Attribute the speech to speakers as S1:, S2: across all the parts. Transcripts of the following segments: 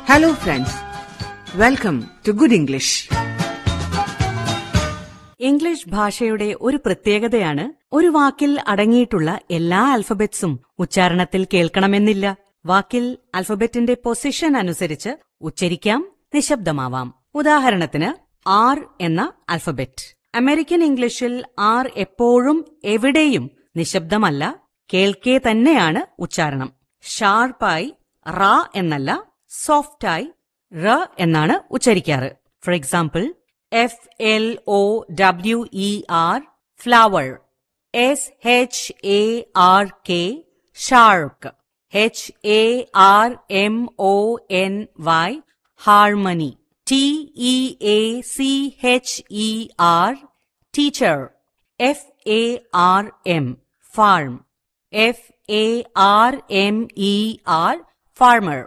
S1: Hello, friends. Welcome to Good English.
S2: English ഭാഷയുടെ ഒരു പ്രത്യേകതയാണ് ഒരു വാക്കിൽ അടങ്ങിയിട്ടുള്ള എല്ലാ ആൽഫബറ്റ്സും ഉച്ചാരണത്തിൽ കേൾക്കണമെന്നില്ല വാക്കിൽ ആൽഫബറ്റിന്റെ പൊസിഷൻ അനുസരിച്ച് ഉച്ചരിക്കാം നിശബ്ദമാവാം ഉദാഹരണത്തിന് ആർ എന്ന ആൽഫബറ്റ് അമേരിക്കൻ ഇംഗ്ലീഷിൽ ആർ എപ്പോഴും എവിടെയും നിശബ്ദമല്ല കേൾക്കേ തന്നെയാണ് ഉച്ചാരണം ഷാർപ്പായി റ എന്നല്ല സോഫ്റ്റായി റ എന്നാണ് ഉച്ചരിക്കാറ് for example F L O W E R flower S H A R K shark H A R M O N Y harmony T E A C H E R teacher F A R M farm F A R M E R farmer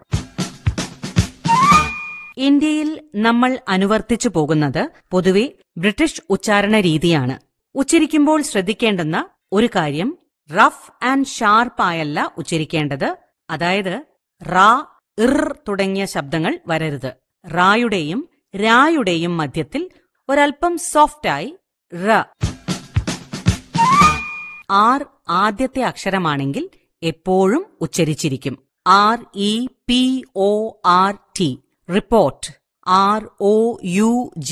S2: ഇന്ത്യയിൽ നമ്മൾ അനുവർത്തിച്ചു പോകുന്നത് പൊതുവെ British ഉച്ചാരണ രീതിയാണ് ഉച്ചരിക്കുമ്പോൾ ശ്രദ്ധിക്കേണ്ടുന്ന ഒരു കാര്യം rough and ഷാർപ്പായല്ല ഉച്ചരിക്കേണ്ടത് അതായത് റാ ഇർ തുടങ്ങിയ ശബ്ദങ്ങൾ വരരുത് റായുടെയും രായുടെയും മധ്യത്തിൽ ഒരൽപ്പം സോഫ്റ്റായി റ ആർ ആദ്യത്തെ അക്ഷരമാണെങ്കിൽ എപ്പോഴും ഉച്ചരിച്ചിരിക്കും R E P O R T report R O U